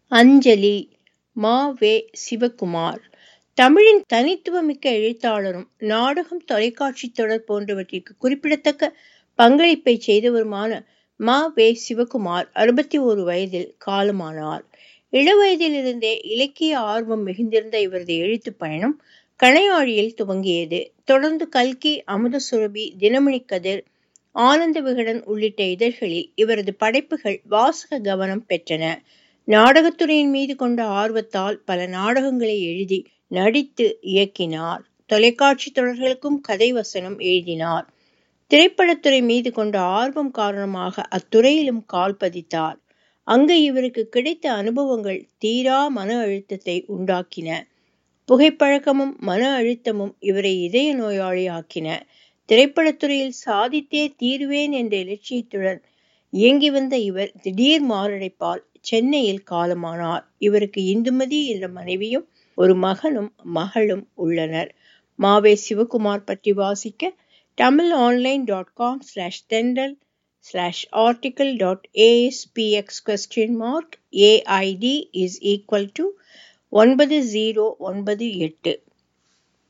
அஞ்சலி மா வே சிவகுமார் தமிழின் தனித்துவமிக்க எழுத்தாளரும் நாடகம் தொலைக்காட்சி தொடர் போன்றவற்றிற்கு குறிப்பிடத்தக்க பங்களிப்பை செய்தவருமான மா வே சிவகுமார் அறுபத்தி ஓரு வயதில் காலமானார் இளவயதிலிருந்தே இலக்கிய ஆர்வம் மிகுந்திருந்த இவரது எழுத்து பயணம் கணையாழியில் துவங்கியது தொடர்ந்து கல்கி அமுத சுரபி தினமணி கதிர் ஆனந்த விகடன் உள்ளிட்ட இதழ்களில் இவரது படைப்புகள் வாசக கவனம் பெற்றன நாடகத்துறையின் மீது கொண்ட ஆர்வத்தால் பல நாடகங்களை எழுதி நடித்து இயக்கினார் தொலைக்காட்சி தொடர்களுக்கும் கதை வசனம் எழுதினார் திரைப்படத்துறை மீது கொண்ட ஆர்வம் காரணமாக அத்துறையிலும் கால் பதித்தார் அங்கு இவருக்கு கிடைத்த அனுபவங்கள் தீரா மன அழுத்தத்தை உண்டாக்கின புகைப்பழக்கமும் மன அழுத்தமும் இவரை இதய நோயாளி ஆக்கின திரைப்படத்துறையில் சாதித்தே தீர்வேன் என்ற இலட்சியத்துடன் இயங்கி வந்த இவர் திடீர் மாரடைப்பால் சென்னையில் காலமானார் இவருக்கு இந்துமதி என்ற மனைவியும் ஒரு மகனும் மகளும் உள்ளனர் மாவே சிவகுமார் பற்றி வாசிக்க Tamil online dot com slash Thendal slash article dot A S P X question mark A I D is equal to ஒன்பது ஜீரோ ஒன்பது எட்டு